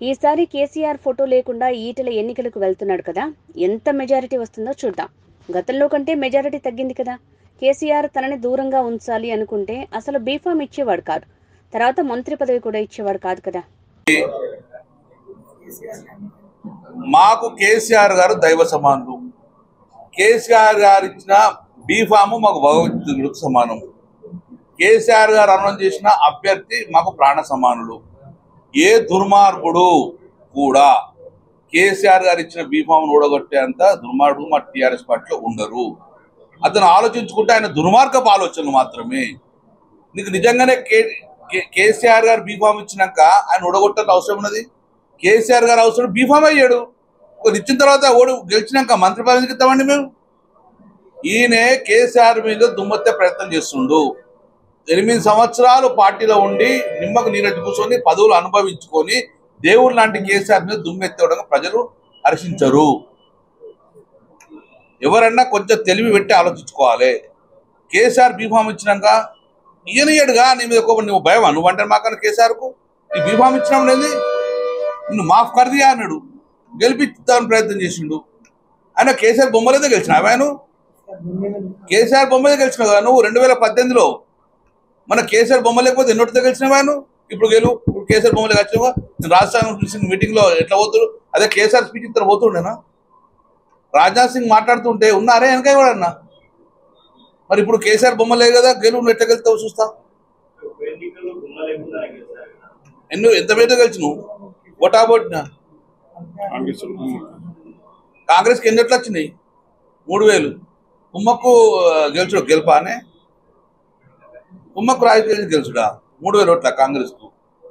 ఈసారి కేసీఆర్ ఫోటో లేకుండా ఈటెల ఎన్నికలకు వెళ్తున్నాడు కదా ఎంత మెజారిటీ వస్తుందో చూద్దాం గతంలో కంటే మెజారిటీ తగ్గింది కదా కేసీఆర్ తనని దూరంగా ఉంచాలి అనుకుంటే అసలు బీఫామ్ ఇచ్చేవాడు కాదు తర్వాత మంత్రి పదవి కూడా ఇచ్చేవాడు కాదు కదా మాకు కేసీఆర్ గారు దైవ సమానులు కేసీఆర్ గారు ఇచ్చిన బీఫాము మాకు భగవద్గీతకు సమానం కేసీఆర్ గారు అనౌన్స్ చేసిన అభ్యర్థి మాకు ప్రాణ సమానులు ఏ దుర్మార్గుడు కూడా కేసీఆర్ గారు ఇచ్చిన బీఫామ్ ఊడగొట్టేంత దుర్మార్గుడు మా టీఆర్ఎస్ పార్టీలో ఉండరు అతను ఆలోచించుకుంటే ఆయన దుర్మార్గపు ఆలోచనలు మాత్రమే నీకు నిజంగానే కే కే- కేసీఆర్ గారు బీఫామ్ ఇచ్చినాక ఆయన ఊడగొట్టాల్సిన అవసరం ఉన్నది కేసీఆర్ గారు అవసరం బీఫామ్ అయ్యాడు కొన్ని ఇచ్చిన తర్వాత ఓడి గెలిచినాక మంత్రి పదవికి ఇస్తామండి మేము ఈయన కేసీఆర్ మీద దుమ్మెత్తే ప్రయత్నం చేస్తుండు ఎనిమిది సంవత్సరాలు పార్టీలో ఉండి నిమ్మకు నీరటి కూర్చొని పదవులు అనుభవించుకొని దేవుడు లాంటి కేసీఆర్ మీద దుమ్మెత్తడం ప్రజలు హర్షించరు ఎవరన్నా కొంచెం తెలివి పెట్టి ఆలోచించుకోవాలి కేసీఆర్ బీఫామ్ ఇచ్చినాక ఈయనయ్యాడుగా నీ మీద కోపం నువ్వు భయం నువ్వంటే మాకన్నా కేసీఆర్కు ఈ బీఫామ్ ఇచ్చినాం లేదు నిన్ను మాఫ్ కర్దియా అన్నాడు గెలిపిద్దామని ప్రయత్నం చేసిండు ఆయన కేసీఆర్ బొమ్మలేదే గెలిచిన ఆయన కేసీఆర్ బొమ్మలే గెలిచినావు కదా నువ్వు రెండు వేల పద్దెనిమిదిలో మన కేసీఆర్ బొమ్మ లేకపోతే ఎన్నోటితో గెలిచినావా నువ్వు ఇప్పుడు గెలు ఇప్పుడు కేసీఆర్ బొమ్మలే గెలిచినావా నేను రాజస్థాన్ మీటింగ్ లో ఎట్లా పోతుడు అదే కేసీఆర్ స్పీచ్ ఇద్దరు పోతుండేనా రాజ్నాథ్ సింగ్ మాట్లాడుతుంటే ఉన్నారే వెనక ఎవడన్నా మరి ఇప్పుడు కేసీఆర్ బొమ్మ లేదు కదా గెలు నువ్వు ఎట్లా గెలుస్తావు చూస్తా ఎన్నికల్లో గుమ్మ లేకుండా గెలిచారు ఎన్నో ఎంత మీద గెలిచి నువ్వు ఒటాబోట్నా కాంగ్రెస్కి ఎన్ని ఎట్లా వచ్చినాయి మూడు వేలు కుమ్మక్కు ఆ, గెలుచుడు గెలుపానే కుమ్మక్కు రాజకీయ గెలుచుడా మూడు వేలు ఓట్ల కాంగ్రెస్కు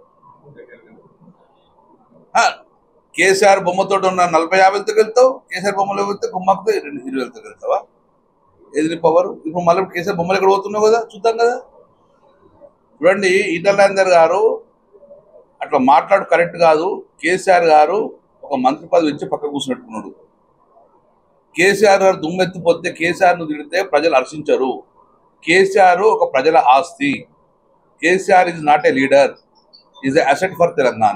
ఆ, కేసీఆర్ బొమ్మతో ఉన్న నలభై యాభైతో గెలుతావు కేసీఆర్ బొమ్మలో వెళ్తే కుమ్మక్కు రెండు ఇరవై వేలతో గెలుతావా ఏది నీ పవర్ ఇప్పుడు మళ్ళీ కేసీఆర్ బొమ్మలు ఎక్కడ పోతున్నావు కదా చూద్దాం కదా చూడండి ఈటలాందర్ గారు అట్లా మాట్లాడు కరెక్ట్ కాదు కేసీఆర్ గారు ఒక మంత్రి పదవి ఇచ్చి పక్క కూర్చున్నట్టున్నాడు కేసీఆర్ గారు దుమ్మెత్తిపోతే కేసీఆర్ ను తిడితే ప్రజలు హర్షించరు కేసీఆర్ ఒక ప్రజల ఆస్తి KCR is not a leader is asset for Telangana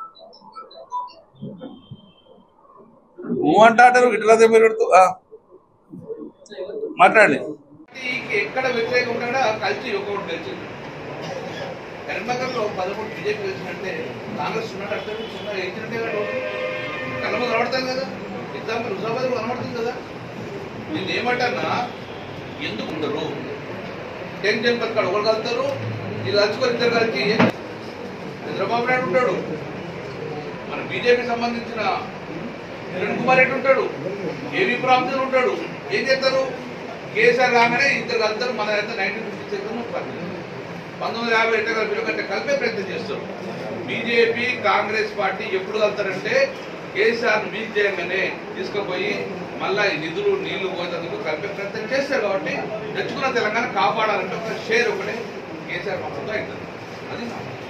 నువ్వు అంటారు ఇట్లా పెడుతూ మాట్లాడండి ఎక్కడ వ్యతిరేకం ఉంటాడో కలిసి ఒక్కొక్కటి గెలిచింది కరీంనగర్లో పదమూడు బీజేపీ గెలిచినట్టే కాంగ్రెస్ ఉన్నట్టు అర్థం సున్నా ఇచ్చినట్టే కదా ఓటు. కళ్ళ ముందు కనబడతాను కదా ఎగ్జాంపుల్ హుజాబాద్ కనబడుతుంది కదా నేను ఏమంటానా ఎందుకు ఉండరు టెన్షన్ పక్కన ఒకరు కలుస్తారు వీళ్ళు కలుసుకొని ఇద్దరు కలిసి చంద్రబాబు నాయుడు ఉంటాడు మన బీజేపీ సంబంధించిన కిరణ్ కుమార్ రెడ్డి ఉంటాడు ఏవి ప్రాంతం ఉంటాడు ఏం చేస్తారు కేసీఆర్ రాగానే ఇద్దరు కలుస్తారు మన అయితే నైన్టీన్ ఫిఫ్టీ సెవెన్ పంతొమ్మిది యాభై ఎట్లా కలిపి ఒకటి కలిపే ప్రయత్నం చేస్తారు బీజేపీ కాంగ్రెస్ పార్టీ ఎప్పుడు కలుతారంటే కేసీఆర్ వీక్ చేయగానే తీసుకుపోయి మళ్ళా ఈ నిధులు నీళ్లు పోయేందుకు కలిపే ప్రయత్నం చేస్తారు కాబట్టి తెచ్చుకున్న తెలంగాణ కాపాడాలంటే ఒక షేర్ ఒకటే కేసీఆర్ మొత్తంతో అవుతుంది అది నా